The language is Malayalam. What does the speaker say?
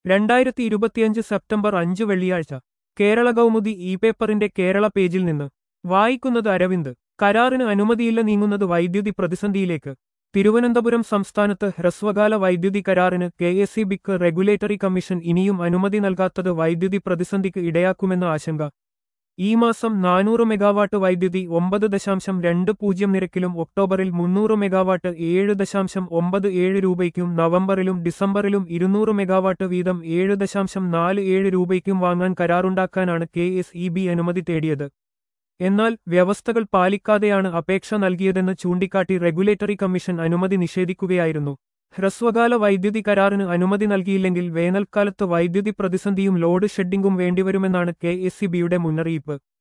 രണ്ടായിരത്തി ഇരുപത്തിയഞ്ച് സെപ്റ്റംബർ അഞ്ച് വെള്ളിയാഴ്ച കേരള കൗമുദി ഇ പേപ്പറിന്റെ കേരള പേജിൽ നിന്ന് വായിക്കുന്നത് അരവിന്ദ് കരാറിന് അനുമതിയില്ല നീങ്ങുന്നത് വൈദ്യുതി പ്രതിസന്ധിയിലേക്ക് തിരുവനന്തപുരം സംസ്ഥാനത്ത് ഹ്രസ്വകാല വൈദ്യുതി കരാറിന് കെ എസ് ഇ ബിക്ക് റെഗുലേറ്ററി കമ്മീഷൻ ഇനിയും അനുമതി നൽകാത്തത് വൈദ്യുതി പ്രതിസന്ധിക്ക് ഇടയാക്കുമെന്ന ആശങ്ക ഈ മാസം നാനൂറ് മെഗാവാട്ട് വൈദ്യുതി ഒമ്പത് ദശാംശം രണ്ട് പൂജ്യം നിരക്കിലും ഒക്ടോബറിൽ മുന്നൂറ് മെഗാവാട്ട് ഏഴ് ദശാംശം ഒമ്പത് ഏഴ് രൂപയ്ക്കും നവംബറിലും ഡിസംബറിലും ഇരുന്നൂറ് മെഗാവാട്ട് വീതം ഏഴ് ദശാംശം നാല് ഏഴ് രൂപയ്ക്കും വാങ്ങാൻ കരാറുണ്ടാക്കാനാണ് കെ എസ് ഇ ബി അനുമതി തേടിയത് എന്നാൽ വ്യവസ്ഥകൾ പാലിക്കാതെയാണ് അപേക്ഷ നൽകിയതെന്ന് ചൂണ്ടിക്കാട്ടി റെഗുലേറ്ററി കമ്മീഷൻ അനുമതി നിഷേധിക്കുകയായിരുന്നു ഹ്രസ്വകാല വൈദ്യുതി കരാറിന് അനുമതി നൽകിയില്ലെങ്കിൽ വേനൽക്കാലത്ത് വൈദ്യുതി പ്രതിസന്ധിയും ലോഡ് ഷെഡിംഗും വേണ്ടിവരുമെന്നാണ് കെ എസ് മുന്നറിയിപ്പ്